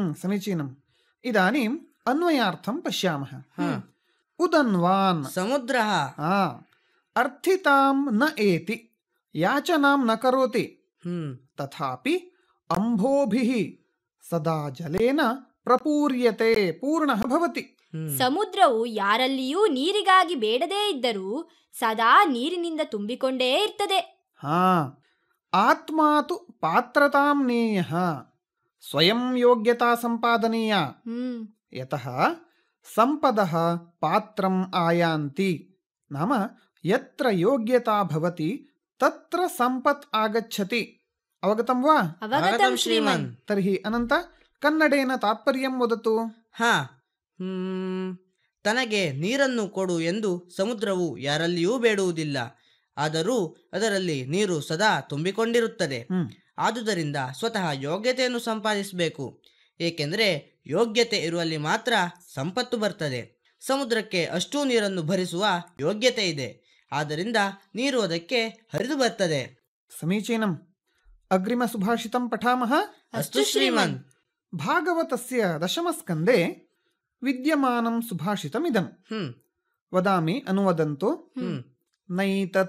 हम्म समीचीनम् इदानीम् अन्वयार्थं पश्यामः हा उदन्वान् समुद्रः आ अर्थितां न एति याचनां न करोति हम्म तथापि अम्भोभिः सदा जलेन प्रपूर्यते पूर्णः भवति हम्म ಸಮುದ್ರವು ಯಾರಲ್ಲಿಯೂ ನೀರಿಗಾಗಿ ಬೇಡದೇ ಇದ್ದರೂ ಸದಾ ನೀರಿನಿಂದ ತುಂಬಿಕೊಂಡೇ ಇರ್ತದೆ हा आत्मा तु पात्रतां नेयः स्वयं योग्यता सम्पादनीया ಹ್ಮ್ यतः सम्पदः पात्रम् आयान्ति नाम यत्र योग्यता भवति तत्र सम्पत् आगच्छति अवगतं वा ಅವಗತಂ ಶ್ರೀಮನ್ तर्हि अनन्त कन्नडेन तात्पर्यं वदतु ಹಾ ಹ್ಮ್ ತನಗೆ ನೀರನ್ನು ಕೊಡು ಎಂದು ಸಮುದ್ರವು ಯಾರಲ್ಲಿಯೂ ಬೇಡುವುದಿಲ್ಲ ಆದರೂ ಅದರಲ್ಲಿ ನೀರು ಸದಾ ತುಂಬಿಕೊಂಡಿರುತ್ತದೆ ಹ್ಮ್. ಆದುದರಿಂದ ಸ್ವತಃ ಯೋಗ್ಯತೆಯನ್ನು ಸಂಪಾದಿಸಬೇಕು ಏಕೆಂದರೆ ಯೋಗ್ಯತೆ ಇರುವಲ್ಲಿ ಮಾತ್ರ ಸಂಪತ್ತು ಬರ್ತದೆ ಸಮುದ್ರಕ್ಕೆ ಅಷ್ಟೂ ನೀರನ್ನು ಭರಿಸುವ ಯೋಗ್ಯತೆ ಇದೆ ಆದ್ದರಿಂದ ನೀರು ಅದಕ್ಕೆ ಹರಿದು ಬರ್ತದೆ समीचीनम् अग्रिमसुभाषितं पठामः ಅಷ್ಟು ಶ್ರೀಮನ್ भागवतस्य दशमस्कन्दे विद्यमानं सुभाषितमिदं ಹ್ಮ್ वदामि अनुवदन्तु ಹ್ಮ್ नैतत्